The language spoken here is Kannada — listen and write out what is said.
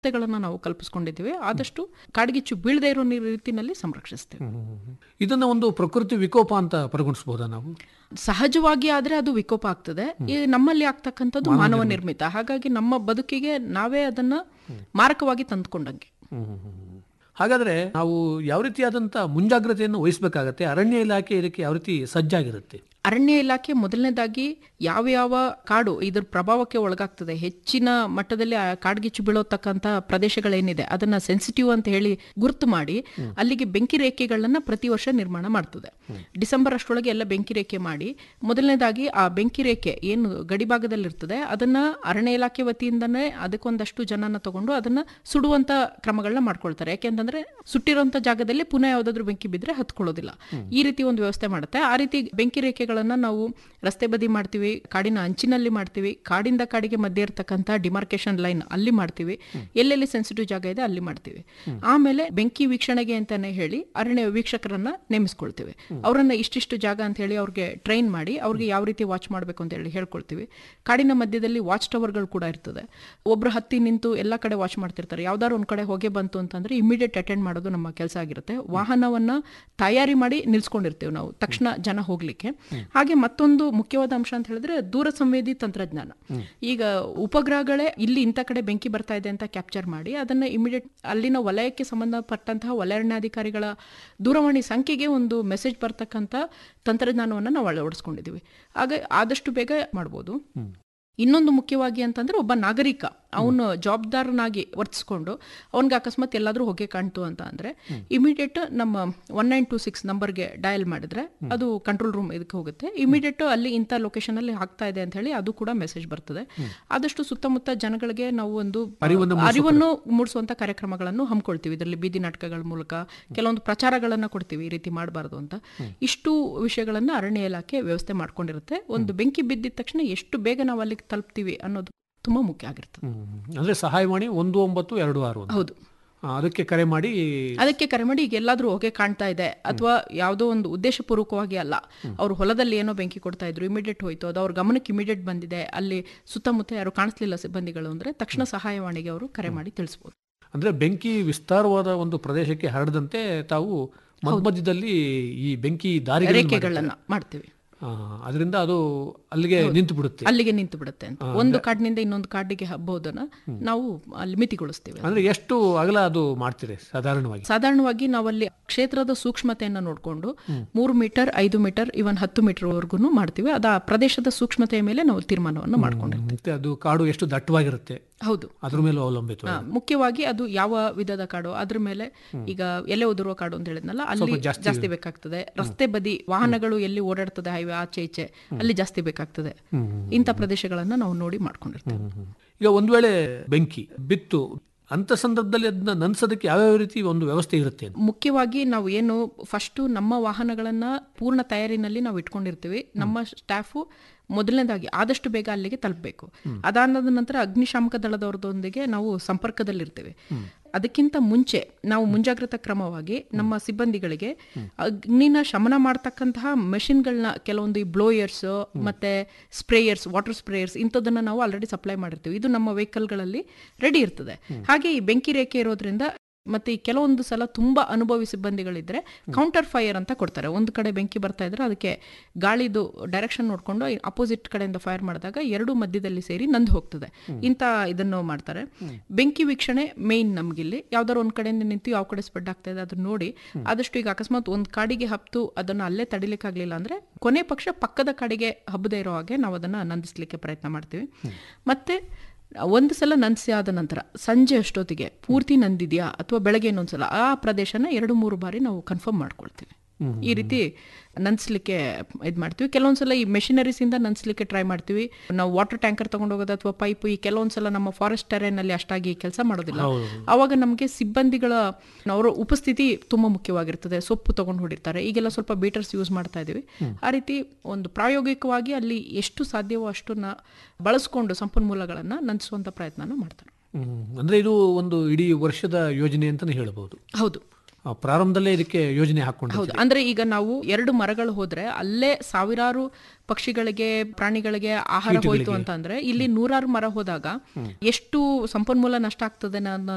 ವ್ಯವಸ್ಥೆಗಳನ್ನ ನಾವು ಕಲ್ಪಿಸ್ಕೊಂಡಿದ್ದೀವಿ ಆದಷ್ಟು ಕಾಡ್ಗಿಚ್ಚು ಬೀಳದೇ ಇರೋ ನೀ- ರೀತಿನಲ್ಲಿ ಸಂರಕ್ಷಿಸ್ತೇವೆ ಇದನ್ನ ಒಂದು ಪ್ರಕೃತಿ ವಿಕೋಪ ಅಂತ ಪರಿಗಣಿಸಬಹುದಾ ನಾವು ಸಹಜವಾಗಿ ಆದ್ರೆ ಅದು ವಿಕೋಪ ಆಗ್ತದೆ ಈ ನಮ್ಮಲ್ಲಿ ಆಗ್ತಕ್ಕಂಥದ್ದು ಮಾನವ ನಿರ್ಮಿತ ಹಾಗಾಗಿ ನಮ್ಮ ಬದುಕಿಗೆ ನಾವೇ ಅದನ್ನ ಮಾರಕವಾಗಿ ತಂದುಕೊಂಡಂಗೆ ಹಾಗಾದ್ರೆ ನಾವು ಯಾವ ರೀತಿಯಾದಂತ ಮುಂಜಾಗ್ರತೆಯನ್ನು ವಹಿಸಬೇಕಾಗತ್ತೆ ಅರಣ್ಯ ಇಲಾಖೆ ಇದಕ್ಕೆ ಯಾವ ರೀತಿ ಸಜ್ಜಾಗಿರುತ್ತೆ ಅರಣ್ಯ ಇಲಾಖೆ ಮೊದಲನೇದಾಗಿ ಯಾವ ಯಾವ ಕಾಡು ಇದ್ರ ಪ್ರಭಾವಕ್ಕೆ ಒಳಗಾಗ್ತದೆ ಹೆಚ್ಚಿನ ಮಟ್ಟದಲ್ಲಿ ಆ ಕಾಡ್ಗಿಚ್ಚು ಬೀಳೋತಕ್ಕಂಥ ಪ್ರದೇಶಗಳೇನಿದೆ ಅದನ್ನ ಸೆನ್ಸಿಟಿವ್ ಅಂತ ಹೇಳಿ ಗುರುತು ಮಾಡಿ ಅಲ್ಲಿಗೆ ಬೆಂಕಿ ರೇಖೆಗಳನ್ನ ಪ್ರತಿ ವರ್ಷ ನಿರ್ಮಾಣ ಮಾಡ್ತದೆ ಡಿಸೆಂಬರ್ ಅಷ್ಟರೊಳಗೆ ಎಲ್ಲ ಬೆಂಕಿ ರೇಖೆ ಮಾಡಿ ಮೊದಲನೇದಾಗಿ ಆ ಬೆಂಕಿ ರೇಖೆ ಏನು ಗಡಿಭಾಗದಲ್ಲಿರ್ತದೆ ಅದನ್ನ ಅರಣ್ಯ ಇಲಾಖೆ ವತಿಯಿಂದನೇ ಅದಕ್ಕೊಂದಷ್ಟು ಜನನ ತಗೊಂಡು ಅದನ್ನ ಸುಡುವಂತ ಕ್ರಮಗಳನ್ನ ಮಾಡ್ಕೊಳ್ತಾರೆ ಯಾಕೆಂತಂದ್ರೆ ಸುಟ್ಟಿರುವಂತ ಜಾಗದಲ್ಲಿ ಪುನಃ ಯಾವ್ದಾದ್ರು ಬೆಂಕಿ ಬಿದ್ರೆ ಹತ್ಕೊಳ್ಳೋದಿಲ್ಲ ಈ ರೀತಿ ಒಂದು ವ್ಯವಸ್ಥೆ ಮಾಡುತ್ತೆ ಆ ರೀತಿ ಬೆಂಕಿ ರೇಖೆಗಳನ್ನ ನಾವು ರಸ್ತೆ ಬದಿ ಮಾಡ್ತೀವಿ ಕಾಡಿನ ಅಂಚಿನಲ್ಲಿ ಮಾಡ್ತೀವಿ ಕಾಡಿಂದ ಕಾಡಿಗೆ ಮಧ್ಯೆ ಇರತಕ್ಕಂಥ ಡಿಮಾರ್ಕೇಶನ್ ಲೈನ್ ಅಲ್ಲಿ ಮಾಡ್ತೀವಿ ಎಲ್ಲೆಲ್ಲಿ ಸೆನ್ಸಿಟಿವ್ ಜಾಗ ಇದೆ ಅಲ್ಲಿ ಮಾಡ್ತೀವಿ ಆಮೇಲೆ ಬೆಂಕಿ ವೀಕ್ಷಣೆಗೆ ಅಂತಾನೆ ಹೇಳಿ ಅರಣ್ಯ ವೀಕ್ಷಕರನ್ನ ನೇಮಿಸ್ಕೊಳ್ತೀವಿ ಅವರನ್ನ ಇಷ್ಟಿಷ್ಟು ಜಾಗ ಅಂತ ಹೇಳಿ ಅವ್ರಿಗೆ ಟ್ರೈನ್ ಮಾಡಿ ಅವ್ರಿಗೆ ಯಾವ ರೀತಿ ವಾಚ್ ಮಾಡಬೇಕು ಅಂತ ಹೇಳಿ ಹೇಳ್ಕೊಳ್ತೀವಿ ಕಾಡಿನ ಮಧ್ಯದಲ್ಲಿ ವಾಚ್ ಟವರ್ಗಳು ಕೂಡ ಇರ್ತದೆ ಒಬ್ರು ಹತ್ತಿ ನಿಂತು ಎಲ್ಲ ಕಡೆ ವಾಚ್ ಮಾಡ್ತಿರ್ತಾರೆ ಯಾವ್ದಾದ್ರು ಒಂದ್ ಕಡೆ ಹೊಗೆ ಬಂತು ಅಂತಂದ್ರೆ ಇಮಿಡಿಯೇಟ್ ಅಟೆಂಡ್ ಮಾಡೋದು ನಮ್ಮ ಕೆಲಸ ಆಗಿರುತ್ತೆ ವಾಹನವನ್ನ ತಯಾರಿ ಮಾಡಿ ನಿಲ್ಸ್ಕೊಂಡಿರ್ತೇವೆ ನಾವು ತಕ್ಷಣ ಜನ ಹೋಗ್ಲಿಕ್ಕೆ ಹಾಗೆ ಮತ್ತೊಂದು ಮುಖ್ಯವಾದ ಅಂಶ ಅಂತ ಹೇಳಿದ್ರೆ ದೂರ ಸಂವೇದಿ ತಂತ್ರಜ್ಞಾನ ಈಗ ಉಪಗ್ರಹಗಳೇ ಇಲ್ಲಿ ಇಂಥ ಕಡೆ ಬೆಂಕಿ ಬರ್ತಾ ಇದೆ ಅಂತ ಕ್ಯಾಪ್ಚರ್ ಮಾಡಿ ಅದನ್ನ ಇಮಿಡಿಯೇಟ್ ಅಲ್ಲಿನ ವಲಯಕ್ಕೆ ಸಂಬಂಧಪಟ್ಟಂತಹ ವಲಯಾರಣ್ಯಾಧಿಕಾರಿಗಳ ದೂರವಾಣಿ ಸಂಖ್ಯೆಗೆ ಒಂದು ಮೆಸೇಜ್ ಬರ್ತಕ್ಕಂಥ ತಂತ್ರಜ್ಞಾನವನ್ನು ನಾವು ಅಳವಡಿಸ್ಕೊಂಡಿದ್ದೀವಿ ಆಗ ಆದಷ್ಟು ಬೇಗ ಮಾಡ್ಬೋದು ಇನ್ನೊಂದು ಮುಖ್ಯವಾಗಿ ಅಂತಂದ್ರೆ ಒಬ್ಬ ನಾಗರಿಕ ಅವನು ಜವಾಬ್ದಾರನಾಗಿ ವರ್ತಿಸ್ಕೊಂಡು ಅವನಿಗೆ ಅಕಸ್ಮಾತ್ ಎಲ್ಲಾದ್ರೂ ಹೊಗೆ ಕಾಣ್ತು ಅಂತ ಅಂದ್ರೆ ಇಮಿಡಿಯೇಟ್ ನಮ್ಮ ಒನ್ ನೈನ್ ಟೂ ಸಿಕ್ಸ್ ನಂಬರ್ಗೆ ಡಯಲ್ ಮಾಡಿದ್ರೆ ಅದು ಕಂಟ್ರೋಲ್ ರೂಮ್ ಇದಕ್ಕೆ ಹೋಗುತ್ತೆ ಇಮಿಡಿಯೇಟ್ ಅಲ್ಲಿ ಇಂಥ ಲೊಕೇಶನ್ ಅಲ್ಲಿ ಆಗ್ತಾ ಇದೆ ಅಂತ ಹೇಳಿ ಅದು ಕೂಡ ಮೆಸೇಜ್ ಬರ್ತದೆ ಆದಷ್ಟು ಸುತ್ತಮುತ್ತ ಜನಗಳಿಗೆ ನಾವು ಒಂದು ಅರಿವನ್ನು ಮೂಡಿಸುವಂತ ಕಾರ್ಯಕ್ರಮಗಳನ್ನು ಹಮ್ಮಿಕೊಳ್ತೀವಿ ಇದರಲ್ಲಿ ಬೀದಿ ನಾಟಕಗಳ ಮೂಲಕ ಕೆಲವೊಂದು ಪ್ರಚಾರಗಳನ್ನ ಕೊಡ್ತೀವಿ ಈ ರೀತಿ ಮಾಡಬಾರ್ದು ಅಂತ ಇಷ್ಟು ವಿಷಯಗಳನ್ನ ಅರಣ್ಯ ಇಲಾಖೆ ವ್ಯವಸ್ಥೆ ಮಾಡ್ಕೊಂಡಿರುತ್ತೆ ಒಂದು ಬೆಂಕಿ ಬಿದ್ದಿದ ತಕ್ಷಣ ಎಷ್ಟು ಬೇಗ ನಾವು ಅಲ್ಲಿಗೆ ತಲುಪ್ತೀವಿ ಅನ್ನೋದು ತುಂಬಾ ಮುಖ್ಯ ಆಗಿರ್ತದೆ ಅಂದ್ರೆ ಸಹಾಯವಾಣಿ ಒಂದು ಒಂಬತ್ತು ಎರಡು ಆರು ಒಂದು. ಹೌದು ಆ, ಅದಕ್ಕೆ ಕರೆ ಮಾಡಿ ಅದಕ್ಕೆ ಕರೆ ಮಾಡಿ ಈಗ ಎಲ್ಲಾದ್ರೂ ಹೊಗೆ ಕಾಣ್ತಾ ಇದೆ ಅಥವಾ ಯಾವುದೋ ಒಂದು ಉದ್ದೇಶಪೂರ್ವಕವಾಗಿ ಅಲ್ಲ ಅವ್ರು ಹೊಲದಲ್ಲಿ ಏನೋ ಬೆಂಕಿ ಕೊಡ್ತಾ ಇದ್ರು ಇಮಿಡಿಯೇಟ್ ಹೋಯ್ತು ಅದು ಅವ್ರ ಗಮನಕ್ಕೆ ಇಮಿಡಿಯೇಟ್ ಬಂದಿದೆ ಅಲ್ಲಿ ಸುತ್ತಮುತ್ತ ಯಾರು ಕಾಣಿಸ್ಲಿಲ್ಲ ಸಿಬ್ಬಂದಿಗಳು ಅಂದ್ರೆ ತಕ್ಷಣ ಸಹಾಯವಾಣಿಗೆ ಅವರು ಕರೆ ಮಾಡಿ ತಿಳಿಸ್ಬೋದು ಅಂದ್ರೆ ಬೆಂಕಿ ವಿಸ್ತಾರವಾದ ಒಂದು ಪ್ರದೇಶಕ್ಕೆ ಹರಡದಂತೆ ತಾವು ಮಧ್ಯ ಮಧ್ಯದಲ್ಲಿ ಈ ಬೆಂಕಿ ದಾರಿ ರೇಖೆಗಳನ್ನ ಮಾಡ್ತೀವಿ ಅದರಿಂದ ಅದು ಅಲ್ಲಿಗೆ ನಿಂತು ಬಿಡುತ್ತೆ ಅಲ್ಲಿಗೆ ನಿಂತು ಬಿಡುತ್ತೆ ಅಂತ ಒಂದು ಕಾಡಿನಿಂದ ಇನ್ನೊಂದು ಕಾಡಿಗೆ ಹಬ್ಬೋದನ್ನ ನಾವು ಅಲ್ಲಿ ಮಿತಿಗೊಳಿಸ್ತೀವಿ ಅಂದ್ರೆ ಎಷ್ಟು ಅಗಲ ಅದು ಮಾಡ್ತೀರಿ ಸಾಧಾರಣವಾಗಿ ಸಾಧಾರಣವಾಗಿ ನಾವಲ್ಲಿ ಕ್ಷೇತ್ರದ ಸೂಕ್ಷ್ಮತೆಯನ್ನ ನೋಡಿಕೊಂಡು ಮೂರು ಮೀಟರ್ ಐದು ಮೀಟರ್ ಇವನ್ ಹತ್ತು ಮೀಟರ್ ವರ್ಗು ಮಾಡ್ತೀವಿ ಅದು ಆ ಪ್ರದೇಶದ ಸೂಕ್ಷ್ಮತೆಯ ಮೇಲೆ ನಾವು ತೀರ್ಮಾನವನ್ನು ಮಾಡ್ಕೊಂಡಿರ್ತೀವಿ ಮತ್ತೆ ಅದು ಕಾಡು ಎಷ್ಟು ದಟ್ಟವಾಗಿರುತ್ತೆ ಹೌದು ಅದ್ರ ಮೇಲೂ ಅವಲಂಬಿತ ಆ, ಮುಖ್ಯವಾಗಿ ಅದು ಯಾವ ವಿಧದ ಕಾಡು ಅದ್ರ ಮೇಲೆ ಈಗ ಎಲೆ ಉದುರುವ ಕಾಡು ಅಂತ ಹೇಳಿದ್ನಲ್ಲ ಅಲ್ಲಿ ಜಾಸ್ತಿ ಬೇಕಾಗ್ತದೆ ರಸ್ತೆ ಬದಿ ವಾಹನಗಳು ಎಲ್ಲಿ ಓಡಾಡ್ತದೆ ಹೈವೇ ಆಚೆ ಈಚೆ ಅಲ್ಲಿ ಜಾಸ್ತಿ ಬೇಕಾಗ್ತದೆ ಇಂಥ ಪ್ರದೇಶಗಳನ್ನ ನಾವು ನೋಡಿ ಮಾಡ್ಕೊಂಡಿರ್ತೇವೆ ಈಗ ಒಂದ್ ವೇಳೆ ಬೆಂಕಿ ಬಿತ್ತು ಅಂತ ಸಂದರ್ಭದಲ್ಲಿ ಅದನ್ನ ನನ್ಸೋದಕ್ಕೆ ಯಾವ್ಯಾವ ರೀತಿ ಒಂದು ವ್ಯವಸ್ಥೆ ಇರುತ್ತೆ ಅಂತ? ಮುಖ್ಯವಾಗಿ ನಾವು ಏನು ಫಸ್ಟು ನಮ್ಮ ವಾಹನಗಳನ್ನ ಪೂರ್ಣ ತಯಾರಿನಲ್ಲಿ ನಾವು ಇಟ್ಕೊಂಡಿರ್ತೀವಿ ನಮ್ಮ ಸ್ಟಾಫು ಮೊದಲನೇದಾಗಿ ಆದಷ್ಟು ಬೇಗ ಅಲ್ಲಿಗೆ ತಲುಪಬೇಕು ಅದಾದ ನಂತರ ಅಗ್ನಿಶಾಮಕ ದಳದವ್ರದೊಂದಿಗೆ ನಾವು ಸಂಪರ್ಕದಲ್ಲಿರ್ತೇವೆ ಅದಕ್ಕಿಂತ ಮುಂಚೆ ನಾವು ಮುಂಜಾಗ್ರತಾ ಕ್ರಮವಾಗಿ ನಮ್ಮ ಸಿಬ್ಬಂದಿಗಳಿಗೆ ಅಗ್ನಿನ ಶಮನ ಮಾಡ್ತಕ್ಕಂತಹ ಮೆಷಿನ್ಗಳನ್ನ ಕೆಲವೊಂದು ಈ ಬ್ಲೋಯರ್ಸ್ ಮತ್ತೆ ಸ್ಪ್ರೇಯರ್ಸ್ ವಾಟರ್ ಸ್ಪ್ರೇಯರ್ಸ್ ಇಂಥದ್ದನ್ನ ನಾವು ಆಲ್ರೆಡಿ ಸಪ್ಲೈ ಮಾಡಿರ್ತೀವಿ ಇದು ನಮ್ಮ ವೆಹಿಕಲ್ಗಳಲ್ಲಿ ರೆಡಿ ಇರ್ತದೆ ಹಾಗೆ ಈ ಬೆಂಕಿ ರೇಖೆ ಇರೋದ್ರಿಂದ ಮತ್ತೆ ಈ ಕೆಲವೊಂದು ಸಲ ತುಂಬಾ ಅನುಭವಿ ಸಿಬ್ಬಂದಿಗಳಿದ್ರೆ ಕೌಂಟರ್ ಫೈರ್ ಅಂತ ಕೊಡ್ತಾರೆ ಒಂದು ಕಡೆ ಬೆಂಕಿ ಬರ್ತಾ ಇದ್ರೆ ಅದಕ್ಕೆ ಗಾಳಿದು ಡೈರೆಕ್ಷನ್ ನೋಡ್ಕೊಂಡು ಅಪೋಸಿಟ್ ಕಡೆಯಿಂದ ಫೈರ್ ಮಾಡಿದಾಗ ಎರಡು ಮಧ್ಯದಲ್ಲಿ ಸೇರಿ ನಂದು ಹೋಗ್ತದೆ ಇಂಥ ಇದನ್ನು ಮಾಡ್ತಾರೆ ಬೆಂಕಿ ವೀಕ್ಷಣೆ ಮೇನ್ ನಮ್ಗಿಲ್ಲಿ ಯಾವ್ದಾರು ಒಂದ್ ಕಡೆಯಿಂದ ನಿಂತು ಯಾವ ಕಡೆ ಸ್ಪ್ರೆಡ್ ಆಗ್ತಾ ಇದೆ ಅದನ್ನ ನೋಡಿ ಆದಷ್ಟು ಈಗ ಅಕಸ್ಮಾತ್ ಒಂದ್ ಕಾಡಿಗೆ ಹಬ್ತು ಅದನ್ನ ಅಲ್ಲೇ ತಡಿಲಿಕ್ಕಾಗ್ಲಿಲ್ಲ ಅಂದ್ರೆ ಕೊನೆ ಪಕ್ಷ ಪಕ್ಕದ ಕಾಡಿಗೆ ಹಬ್ಬದೇ ಇರೋ ಹಾಗೆ ನಾವು ಅದನ್ನ ನಂದಿಸ್ಲಿಕ್ಕೆ ಪ್ರಯತ್ನ ಮಾಡ್ತೀವಿ ಮತ್ತೆ ಒಂದು ಸಲ ನಂದಿಸಿ ಆದ ನಂತರ ಸಂಜೆ ಅಷ್ಟೊತ್ತಿಗೆ ಪೂರ್ತಿ ನಂದಿದ್ಯಾ ಅಥವಾ ಬೆಳಗ್ಗೆ ಇನ್ನೊಂದ್ಸಲ ಆ ಪ್ರದೇಶನ ಎರಡು ಮೂರು ಬಾರಿ ನಾವು ಕನ್ಫರ್ಮ್ ಮಾಡ್ಕೊಳ್ತೀವಿ ಈ ರೀತಿ ನಂದಿಸ್ಲಿಕ್ಕೆ ಇದು ಮಾಡ್ತೀವಿ ಕೆಲವೊಂದ್ಸಲ ಈ ಮೆಷಿನರೀಸ್ ಇಂದ ನಂದಿಸ್ಲಿಕ್ಕೆ ಟ್ರೈ ಮಾಡ್ತೀವಿ ನಾವು ವಾಟರ್ ಟ್ಯಾಂಕರ್ ತಗೊಂಡೋಗೋದು ಅಥವಾ ಪೈಪ್ ಈ ಕೆಲವೊಂದ್ಸಲ ನಮ್ಮ ಫಾರೆಸ್ಟ್ ಟೆರೇನ್ ಅಲ್ಲಿ ಅಷ್ಟಾಗಿ ಕೆಲಸ ಮಾಡೋದಿಲ್ಲ ಅವಾಗ ನಮಗೆ ಸಿಬ್ಬಂದಿಗಳ ಅವರ ಉಪಸ್ಥಿತಿ ತುಂಬಾ ಮುಖ್ಯವಾಗಿರ್ತದೆ ಸೊಪ್ಪು ತಗೊಂಡು ಹೊಡಿರ್ತಾರೆ ಈಗೆಲ್ಲ ಸ್ವಲ್ಪ ಬೀಟರ್ಸ್ ಯೂಸ್ ಮಾಡ್ತಾ ಇದೀವಿ ಆ ರೀತಿ ಒಂದು ಪ್ರಾಯೋಗಿಕವಾಗಿ ಅಲ್ಲಿ ಎಷ್ಟು ಸಾಧ್ಯವೋ ಅಷ್ಟನ್ನ ಬಳಸ್ಕೊಂಡು ಸಂಪನ್ಮೂಲಗಳನ್ನ ನಂದಿಸುವಂತ ಪ್ರಯತ್ನನ ಮಾಡ್ತಾರೆ ಹ್ಮ್. ಅಂದ್ರೆ ಇದು ಒಂದು ಇಡೀ ವರ್ಷದ ಯೋಜನೆ ಅಂತಾನೆ ಹೇಳಬಹುದು ಹೌದು ಆ, ಪ್ರಾರಂಭದಲ್ಲೇ ಇದಕ್ಕೆ ಯೋಜನೆ ಹಾಕೊಂಡು ಹೌದು ಅಂದ್ರೆ ಈಗ ನಾವು ಎರಡು ಮರಗಳು ಹೋದ್ರೆ ಅಲ್ಲೇ ಸಾವಿರಾರು ಪಕ್ಷಿಗಳಿಗೆ ಪ್ರಾಣಿಗಳಿಗೆ ಆಹಾರ ಹೋಯ್ತು ಅಂತ ಅಂದ್ರೆ ಇಲ್ಲಿ ನೂರಾರು ಮರ ಹೋದಾಗ ಎಷ್ಟು ಸಂಪನ್ಮೂಲ ನಷ್ಟ ಆಗ್ತದೆ ಅನ್ನೋ